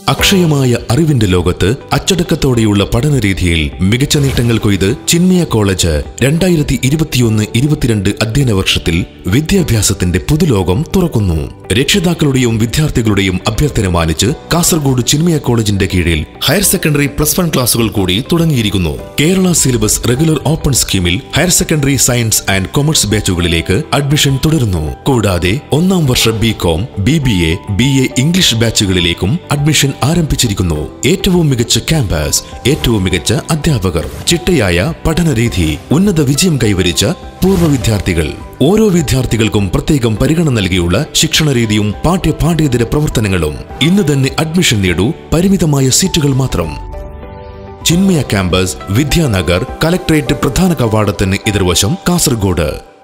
അക്ഷയമായ അറിവിന്റെ ലോകത്ത് അച്ചടക്കത്തോടെയുള്ള പഠനരീതിയിൽ മികച്ച നേട്ടങ്ങൾ കൊയ്ത് ചിന്മയ കോളേജ് രണ്ടായിരത്തി ഇരുപത്തിയൊന്ന് ഇരുപത്തിരണ്ട് അധ്യയന വർഷത്തിൽ വിദ്യാഭ്യാസത്തിന്റെ പുതുലോകം തുറക്കുന്നു രക്ഷിതാക്കളുടെയും വിദ്യാർത്ഥികളുടെയും അഭ്യർത്ഥന മാനിച്ച് കാസർഗോഡ് ചിന്മയ കോളേജിന്റെ കീഴിൽ ഹയർ സെക്കൻഡറി പ്ലസ് വൺ ക്ലാസുകൾ കൂടി തുടങ്ങിയിരിക്കുന്നു കേരള സിലബസ് റെഗുലർ ഓപ്പൺ സ്കീമിൽ higher secondary science and commerce ബാച്ചുകളിലേക്ക് അഡ്മിഷൻ തുടരുന്നു കൂടാതെ ഒന്നാം വർഷ B com B B A B A English ബാച്ചുകളിലേക്കും അഡ്മിഷൻ ആരംഭിച്ചിരിക്കുന്നു ഏറ്റവും മികച്ച ക്യാമ്പസ് ഏറ്റവും മികച്ച അധ്യാപകർ ചിട്ടയായ പഠനരീതി ഉന്നത വിജയം കൈവരിച്ച പൂർവ്വ വിദ്യാർത്ഥികൾ ഓരോ വിദ്യാർത്ഥികൾക്കും പ്രത്യേകം പരിഗണന നൽകിയുള്ള ശിക്ഷണ രീതിയും പാഠ്യ പാഠ്യേതര പ്രവർത്തനങ്ങളും ഇന്ന് തന്നെ അഡ്മിഷൻ നേടൂ പരിമിതമായ സീറ്റുകൾ മാത്രം ചിന്മയ ക്യാമ്പസ് വിദ്യാനഗർ കലക്ട്രേറ്റ് പ്രധാന കവാടത്തിന് എതിർവശം കാസർഗോഡ്